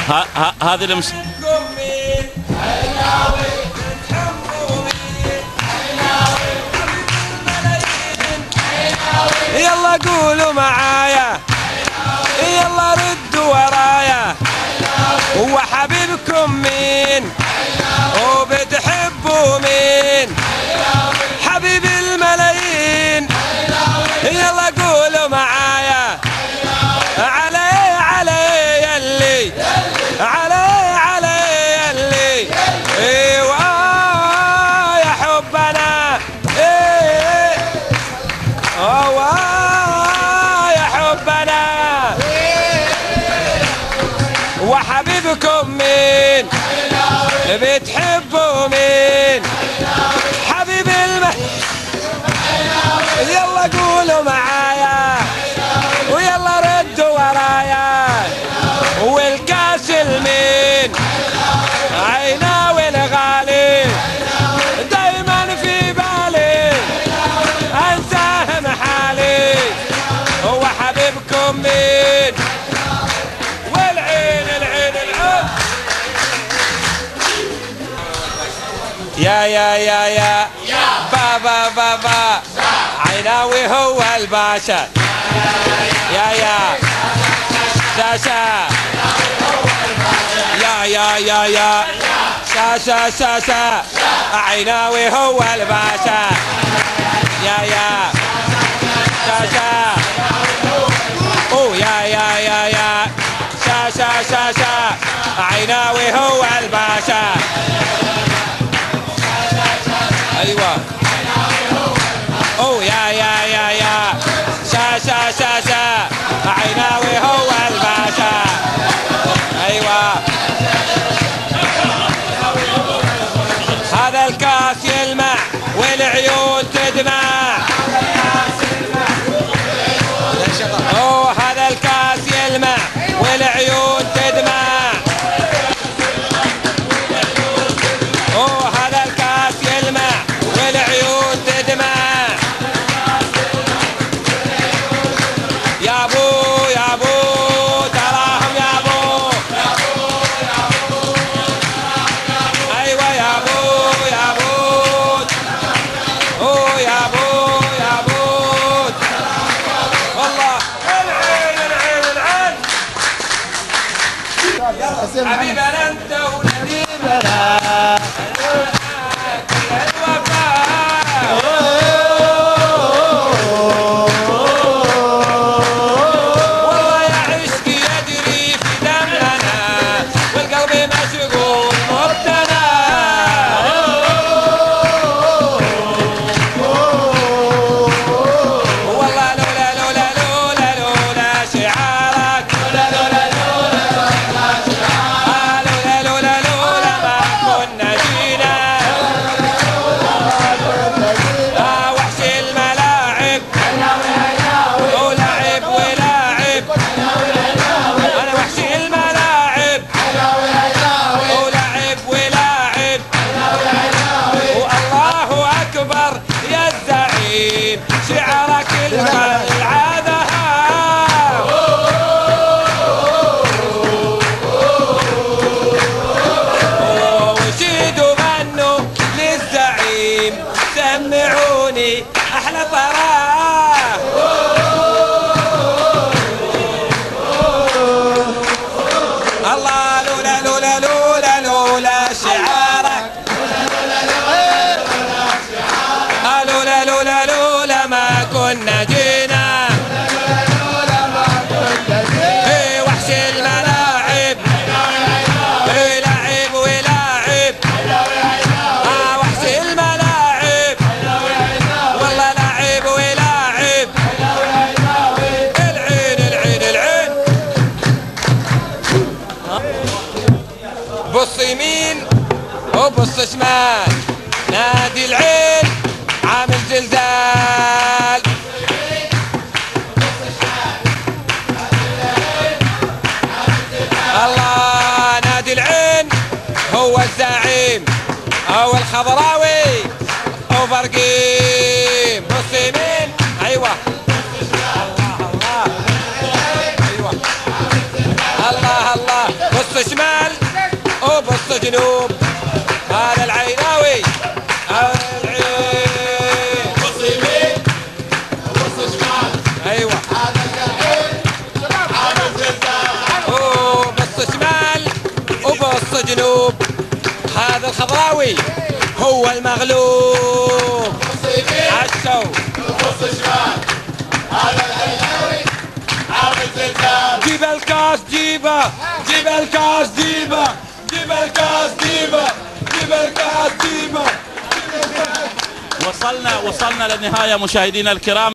ها ها هذه المس... يلا قولوا معايا يلا ردوا ورايا هو حبيبكم مين وبتحبوا مين حبيب الملايين يلا قولوا معايا علي علي يلي علي علي يلي ايوه يا حبنا ايه هو يا حبنا وحبيبكم مين بتحبوا مين حبيب الم يلا قولوا معايا ويلا ردوا ورايا والكاس المين عينا والغالي دايما في بالي انساه محالي هو حبيبكم مين والعين العين العين يا يا يا يا بابا بابا عيناوي هو الباشا يا يا شاشا يا يا يا يا شاشا شاشا عيناوي هو الباشا يا يا شاشا اوه يا يا يا يا شاشا شاشا عيناوي هو الباشا ايوه اوه يا يا يا يا شاشا شاشا عيناوي هو الباشا ايوه هذا الكاس يلمع والعيون تدمع اوه هذا الكاس يلمع والعيون تدمع اوه هذا الكاس يلمع والعيون تدمع يا ابو يا ابو تراهم يا ابو ايوه يا ابو يا ابو اوه يا ابو يا ابو والله العين العين العين حبيبنا انت ونديمنا والله يا عشقي يجري في دمنا والقلب مشغول مبتلى والله لولا لولا لولا لولا شعارك لولا لولا لولا شعارك لولا لولا لولا ما كنا جينا آه وحش الملاعب ولعب ولاعب انا وحش الملاعب ولعب ولاعب والله اكبر يا الزعيم شعرك العاده وشيدوا غنوا للزعيم سمعوني احلى طراه الله لولا لولا لولا لولا شعارك آه لولا لولا لولا ما كنا جينا إيه وحش الملاعب إيه لعب ولاعب آه وحش الملاعب والله لعب ولاعب العين العين العين بص يمين وبص شمال نادي العين عامل زلزال الله نادي العين هو الزعيم هو الخضراوي وبرقيم بص يمين ايوه الله الله ايوه الله الله بص شمال جنوب هذا العيناوي هذا العين بص يمين بص شمال ايوه هذا الجرحين عامل زلزال أوه، بص شمال وبص جنوب هذا الخضراوي هو المغلوب بص يمين عشو بص شمال هذا العيناوي عامل زلزال جيب الكاس جيبه جيب الكاس جيبه جيب الكاس جيبه جيب الكاس جيبه وصلنا وصلنا للنهايه مشاهدينا الكرام